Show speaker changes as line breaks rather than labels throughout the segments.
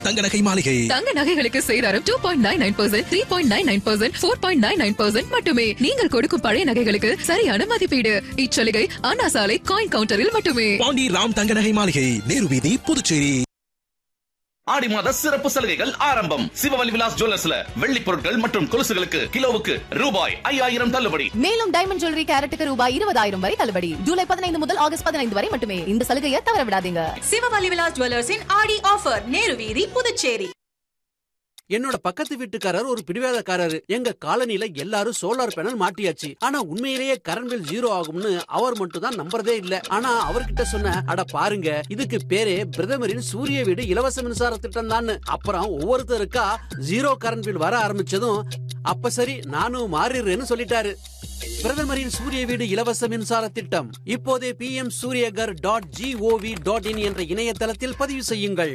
தங்க நகை மாளிகை
தங்க நகைகளுக்கு சேதாரம் two point nine nine percent three point nine nine percent four point nine nine percent மட்டுமே நீங்கள் கொடுக்கும் பழைய நகைகளுக்கு சரியான மதிப்பீடு இச்சலுகை அண்ணா சாலை காயின் கவுண்டரில் மட்டுமே
பாண்டி ராம் தங்க நகை மாளிகை நேரு வீதி புதுச்சேரி
ஆடி மாத சிறப்பு சலுகைகள் ஆரம்பம் சிவவலி விலாஸ் ஜுவல்லர்ஸ்ல வெள்ளி பொருட்கள் மற்றும் கொலுசுகளுக்கு கிலோவுக்கு ரூபாய் ஐயாயிரம் தள்ளுபடி
மேலும் டைமண்ட் ஜுவல்லரி கேரட்டுக்கு ரூபாய் இருபதாயிரம் வரை தள்ளுபடி ஜூலை பதினைந்து முதல் ஆகஸ்ட் பதினைந்து வரை மட்டுமே இந்த சலுகையை தவற விடாதீங்க
சிவவலி விலாஸ் ஜுவல்லர்ஸின் ஆடி ஆஃபர் நேரு வீதி புதுச்சேரி
என்னோட பக்கத்து வீட்டுக்காரர் ஒரு பிடிவாதக்காரரு எங்க காலனில எல்லாரும் சோலார் பேனல் மாட்டியாச்சு ஆனா உண்மையிலேயே கரண்ட் பில் ஜீரோ ஆகும்னு அவர் மட்டும் தான் நம்புறதே இல்ல ஆனா அவர்கிட்ட சொன்ன அட பாருங்க இதுக்கு பேரே பிரதமரின் சூரிய வீடு இலவச மின்சார திட்டம் தான் அப்புறம் ஒவ்வொருத்தருக்கா ஜீரோ கரண்ட் பில் வர ஆரம்பிச்சதும் அப்ப சரி நானும் மாறிடுறேன்னு சொல்லிட்டாரு பிரதமரின் சூரிய வீடு இலவச மின்சார திட்டம் இப்போதே P M Suryaghar dot G O V dot in என்ற இணையதளத்தில் பதிவு செய்யுங்கள்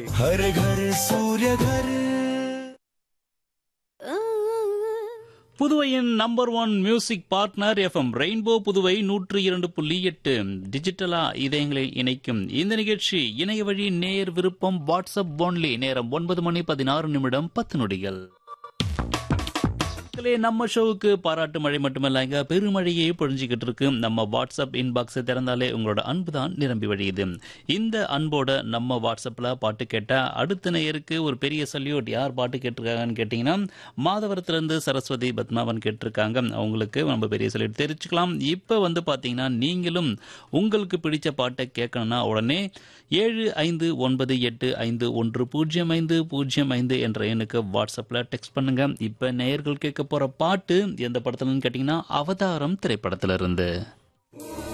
புதுவையின் number one music partner FM rainbow Puduvai நூற்று இரண்டு புள்ளி எட்டு டிஜிட்டலா இதயங்களை இணைக்கும் இந்த நிகழ்ச்சி இணைய வழி நேர் விருப்பம் வாட்ஸ்அப் ஒன்லி நேரம் ஒன்பது மணி பதினாறு நிமிடம் பத்து நொடிகள் மக்களே நம்ம ஷோவுக்கு பாராட்டு மழை மட்டுமல்லங்க பெருமழையே பொழிஞ்சுக்கிட்டு இருக்கு நம்ம வாட்ஸ்அப் இன்பாக்ஸை திறந்தாலே உங்களோட அன்பு தான் நிரம்பி வழியுது இந்த அன்போட நம்ம வாட்ஸ்அப்பில் பாட்டு கேட்டால் அடுத்த நேயருக்கு ஒரு பெரிய சல்யூட் யார் பாட்டு கேட்டிருக்காங்கன்னு கேட்டிங்கன்னா மாதவரத்துலேருந்து சரஸ்வதி பத்மாவன் கேட்டிருக்காங்க அவங்களுக்கு நம்ம பெரிய சல்யூட் தெரிஞ்சுக்கலாம் இப்போ வந்து பார்த்தீங்கன்னா நீங்களும் உங்களுக்கு பிடிச்ச பாட்டை கேட்கணும்னா உடனே ஏழு ஐந்து ஒன்பது எட்டு ஐந்து ஒன்று பூஜ்ஜியம் ஐந்து பூஜ்ஜியம் ஐந்து என்ற எண்ணுக்கு வாட்ஸ்அப்பில் டெக்ஸ்ட் பண்ணுங்க இப்போ நேயர்கள் கேட்க போகிற பாட்டு எந்த படத்துலன்னு கேட்டிங்கன்னா அவதாரம் திரைப்படத்திலிருந்து